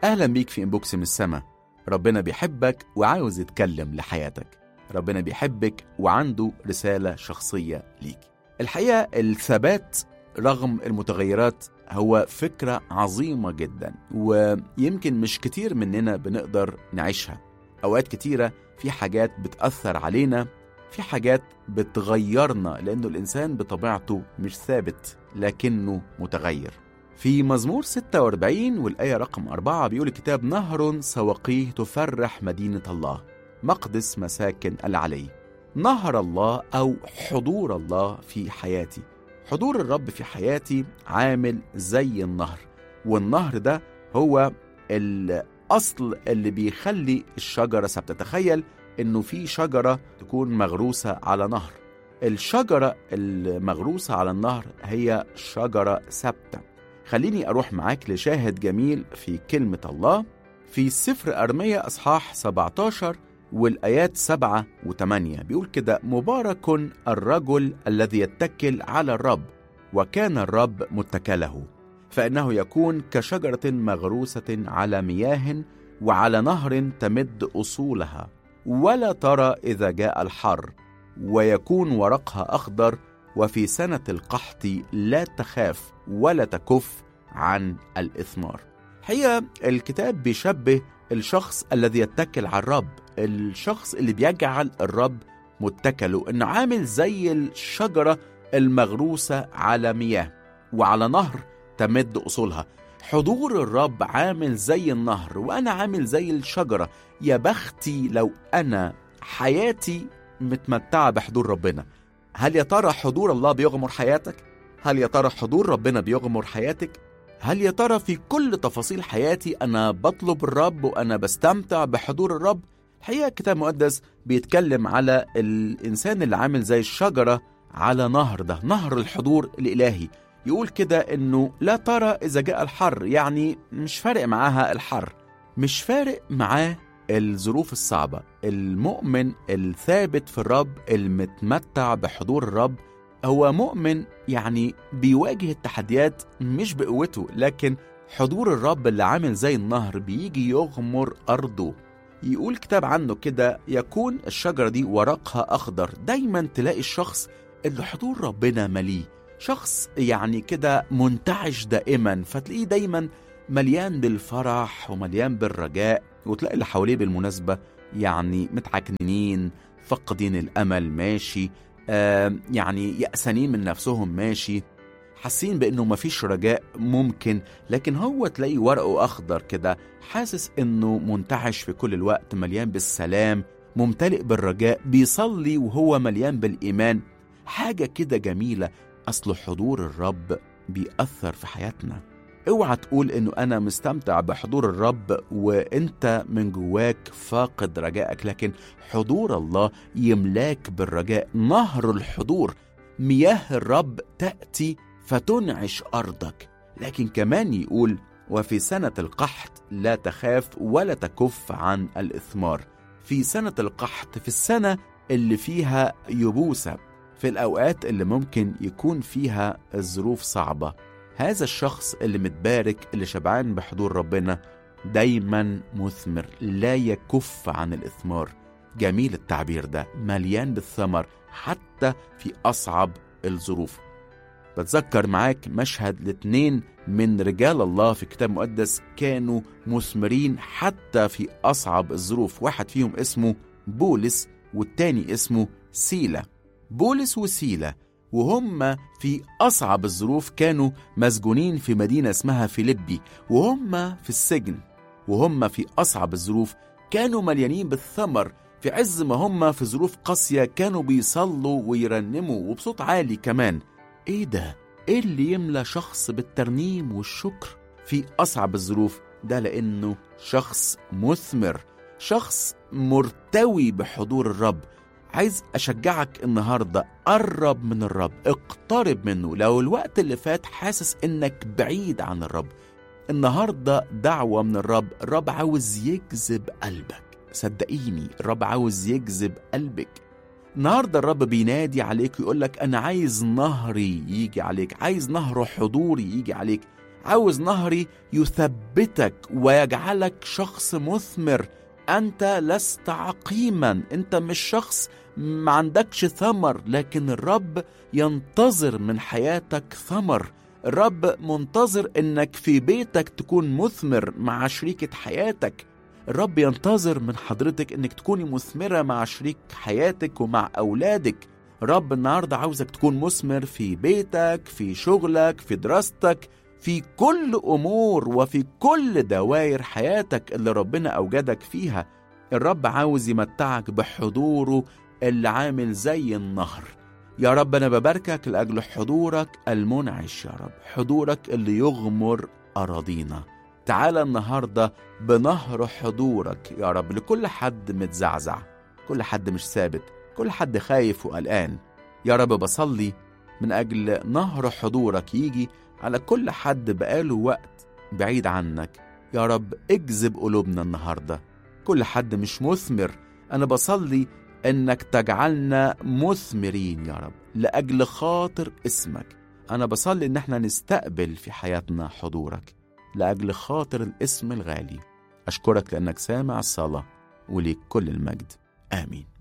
أهلا بيك في إنبوكس من السما ربنا بيحبك وعاوز يتكلم لحياتك ربنا بيحبك وعنده رسالة شخصية ليك الحقيقة الثبات رغم المتغيرات هو فكرة عظيمة جدا ويمكن مش كتير مننا بنقدر نعيشها أوقات كتيرة في حاجات بتأثر علينا في حاجات بتغيرنا لأنه الإنسان بطبيعته مش ثابت لكنه متغير في مزمور 46 والآية رقم 4 بيقول الكتاب نهر سواقيه تفرح مدينة الله مقدس مساكن العلي نهر الله أو حضور الله في حياتي حضور الرب في حياتي عامل زي النهر والنهر ده هو الأصل اللي بيخلي الشجرة ثابتة تخيل إنه في شجرة تكون مغروسة على نهر الشجرة المغروسة على النهر هي شجرة ثابتة خليني أروح معاك لشاهد جميل في كلمة الله في سفر أرمية أصحاح 17 والآيات 7 و8 بيقول كده مبارك الرجل الذي يتكل على الرب وكان الرب متكله فإنه يكون كشجرة مغروسة على مياه وعلى نهر تمد أصولها ولا ترى إذا جاء الحر ويكون ورقها أخضر وفي سنة القحط لا تخاف ولا تكف عن الإثمار هي الكتاب بيشبه الشخص الذي يتكل على الرب الشخص اللي بيجعل الرب متكله انه عامل زي الشجرة المغروسة على مياه وعلى نهر تمد أصولها حضور الرب عامل زي النهر وأنا عامل زي الشجرة يا بختي لو أنا حياتي متمتعة بحضور ربنا هل يا ترى حضور الله بيغمر حياتك؟ هل يا ترى حضور ربنا بيغمر حياتك؟ هل يا ترى في كل تفاصيل حياتي أنا بطلب الرب وأنا بستمتع بحضور الرب؟ الحقيقة الكتاب المقدس بيتكلم على الإنسان اللي عامل زي الشجرة على نهر ده نهر الحضور الإلهي يقول كده إنه لا ترى إذا جاء الحر يعني مش فارق معاها الحر مش فارق معاه الظروف الصعبة المؤمن الثابت في الرب المتمتع بحضور الرب هو مؤمن يعني بيواجه التحديات مش بقوته لكن حضور الرب اللي عامل زي النهر بيجي يغمر أرضه يقول كتاب عنه كده يكون الشجرة دي ورقها أخضر دايما تلاقي الشخص اللي حضور ربنا مليه شخص يعني كده منتعش دائما فتلاقيه دايما مليان بالفرح ومليان بالرجاء وتلاقي اللي حواليه بالمناسبة يعني متعكنين فقدين الأمل ماشي آه يعني يأسانين من نفسهم ماشي حاسين بانه مفيش رجاء ممكن لكن هو تلاقي ورقه اخضر كده حاسس انه منتعش في كل الوقت مليان بالسلام ممتلئ بالرجاء بيصلي وهو مليان بالايمان حاجه كده جميله اصل حضور الرب بيأثر في حياتنا اوعى تقول انه انا مستمتع بحضور الرب وانت من جواك فاقد رجائك لكن حضور الله يملاك بالرجاء نهر الحضور مياه الرب تأتي فتنعش أرضك لكن كمان يقول وفي سنة القحط لا تخاف ولا تكف عن الإثمار في سنة القحط في السنة اللي فيها يبوسة في الأوقات اللي ممكن يكون فيها الظروف صعبة هذا الشخص اللي متبارك اللي شبعان بحضور ربنا دايما مثمر لا يكف عن الإثمار جميل التعبير ده مليان بالثمر حتى في أصعب الظروف بتذكر معاك مشهد لاتنين من رجال الله في الكتاب المقدس كانوا مثمرين حتى في أصعب الظروف واحد فيهم اسمه بولس والتاني اسمه سيلا بولس وسيلا وهم في أصعب الظروف كانوا مسجونين في مدينة اسمها فيليبي وهم في السجن وهم في أصعب الظروف كانوا مليانين بالثمر في عز ما هم في ظروف قاسية كانوا بيصلوا ويرنموا وبصوت عالي كمان ايه ده؟ ايه اللي يملى شخص بالترنيم والشكر في أصعب الظروف؟ ده لأنه شخص مثمر شخص مرتوي بحضور الرب عايز أشجعك النهاردة قرب من الرب اقترب منه لو الوقت اللي فات حاسس إنك بعيد عن الرب النهاردة دعوة من الرب الرب عاوز يجذب قلبك صدقيني الرب عاوز يجذب قلبك النهارده الرب بينادي عليك ويقول لك انا عايز نهري يجي عليك عايز نهر حضوري يجي عليك عاوز نهري يثبتك ويجعلك شخص مثمر انت لست عقيما انت مش شخص ما عندكش ثمر لكن الرب ينتظر من حياتك ثمر الرب منتظر انك في بيتك تكون مثمر مع شريكة حياتك الرب ينتظر من حضرتك انك تكوني مثمرة مع شريك حياتك ومع اولادك الرب النهاردة عاوزك تكون مثمر في بيتك في شغلك في دراستك في كل امور وفي كل دوائر حياتك اللي ربنا اوجدك فيها الرب عاوز يمتعك بحضوره اللي عامل زي النهر يا رب انا بباركك لاجل حضورك المنعش يا رب حضورك اللي يغمر اراضينا تعالى النهارده بنهر حضورك يا رب لكل حد متزعزع كل حد مش ثابت كل حد خايف وقلقان يا رب بصلي من اجل نهر حضورك يجي على كل حد بقاله وقت بعيد عنك يا رب اجذب قلوبنا النهارده كل حد مش مثمر انا بصلي انك تجعلنا مثمرين يا رب لاجل خاطر اسمك انا بصلي ان احنا نستقبل في حياتنا حضورك لاجل خاطر الاسم الغالي اشكرك لانك سامع الصلاه وليك كل المجد امين